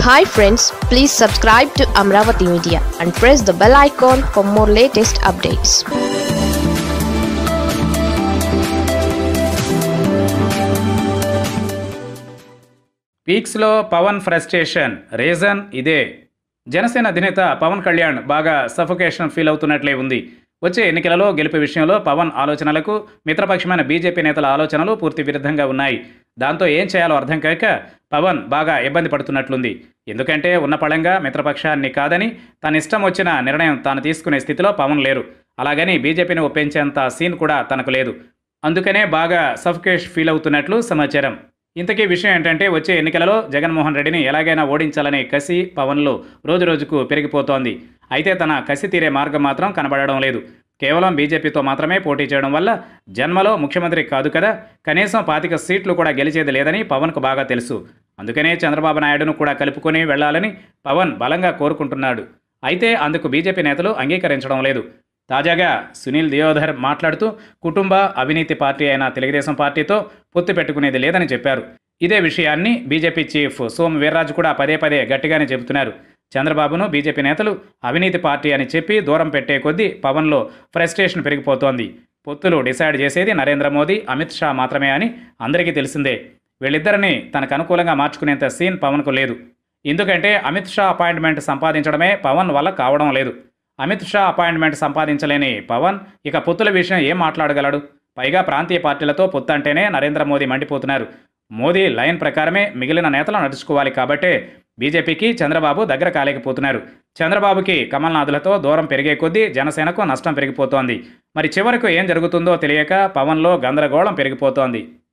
hi friends please subscribe to Amaravati media and press the bell icon for more latest updates పీక్స్లో Pawan frustration reason ఇదే జనసేన అధినేత పవన్ కళ్యాణ్ బాగా suffocation feel అవుతున్నట్లే ఉంది వచ్చే ఎన్నికలలో గెలుపు విషయంలో పవన్ ఆలోచనలకు మిత్రపక్షమైన బీజేపీ నేతల ఆలోచనలు పూర్తి విరుద్ధంగా ఉన్నాయి దాంతో ఏం చేయాలో అర్థం కాక పవన్ బాగా ఇబ్బంది పడుతున్నట్లుంది ఎందుకంటే ఉన్న పళంగా మిత్రపక్షాన్ని కాదని తన ఇష్టం వచ్చిన నిర్ణయం తాను తీసుకునే స్థితిలో పవన్ లేరు అలాగని బీజేపీని ఒప్పించేంత సీన్ కూడా తనకు లేదు అందుకనే బాగా సఫకేష్ ఫీల్ అవుతున్నట్లు సమాచారం ఇంతకీ విషయం ఏంటంటే వచ్చే ఎన్నికలలో జగన్మోహన్ రెడ్డిని ఎలాగైనా ఓడించాలనే కసి పవన్లో రోజురోజుకు పెరిగిపోతోంది అయితే తన కసి తీరే మార్గం మాత్రం కనబడడం లేదు కేవలం బీజేపీతో మాత్రమే పోటీ చేయడం వల్ల జన్మలో ముఖ్యమంత్రి కాదు కదా కనీసం పాతిక సీట్లు కూడా గెలిచేది లేదని పవన్కు బాగా తెలుసు అందుకనే చంద్రబాబు నాయుడును కూడా కలుపుకొని వెళ్లాలని పవన్ బలంగా కోరుకుంటున్నాడు అయితే అందుకు బీజేపీ నేతలు అంగీకరించడం లేదు తాజాగా సునీల్ దియోధర్ మాట్లాడుతూ కుటుంబ అవినీతి పార్టీ అయిన తెలుగుదేశం పార్టీతో పొత్తు పెట్టుకునేది లేదని చెప్పారు ఇదే విషయాన్ని బీజేపీ చీఫ్ సోమ్ వీర్రాజు కూడా పదే పదే గట్టిగానే చెబుతున్నారు చంద్రబాబును బీజేపీ నేతలు అవినీతి పార్టీ అని చెప్పి దూరం పెట్టే కొద్దీ పవన్లో ఫ్రస్ట్రేషన్ పెరిగిపోతోంది పొత్తులు డిసైడ్ చేసేది నరేంద్ర మోదీ అమిత్ షా మాత్రమే అని అందరికీ తెలిసిందే వీళ్ళిద్దరిని తనకు అనుకూలంగా మార్చుకునేంత సీన్ పవన్కు లేదు ఎందుకంటే అమిత్ షా అపాయింట్మెంట్ సంపాదించడమే పవన్ వల్ల కావడం లేదు అమిత్ షా అపాయింట్మెంట్ సంపాదించలేని పవన్ ఇక పొత్తుల విషయం ఏం మాట్లాడగలడు పైగా ప్రాంతీయ పార్టీలతో పొత్తు అంటేనే నరేంద్ర మోదీ మండిపోతున్నారు మోదీ లైన్ ప్రకారమే మిగిలిన నేతలు నడుచుకోవాలి కాబట్టే బీజేపీకి చంద్రబాబు దగ్గర కాలేకపోతున్నారు చంద్రబాబుకి కమల్నాథులతో దూరం పెరిగే కొద్దీ జనసేనకు నష్టం పెరిగిపోతోంది మరి చివరకు ఏం జరుగుతుందో తెలియక పవన్లో గందరగోళం పెరిగిపోతోంది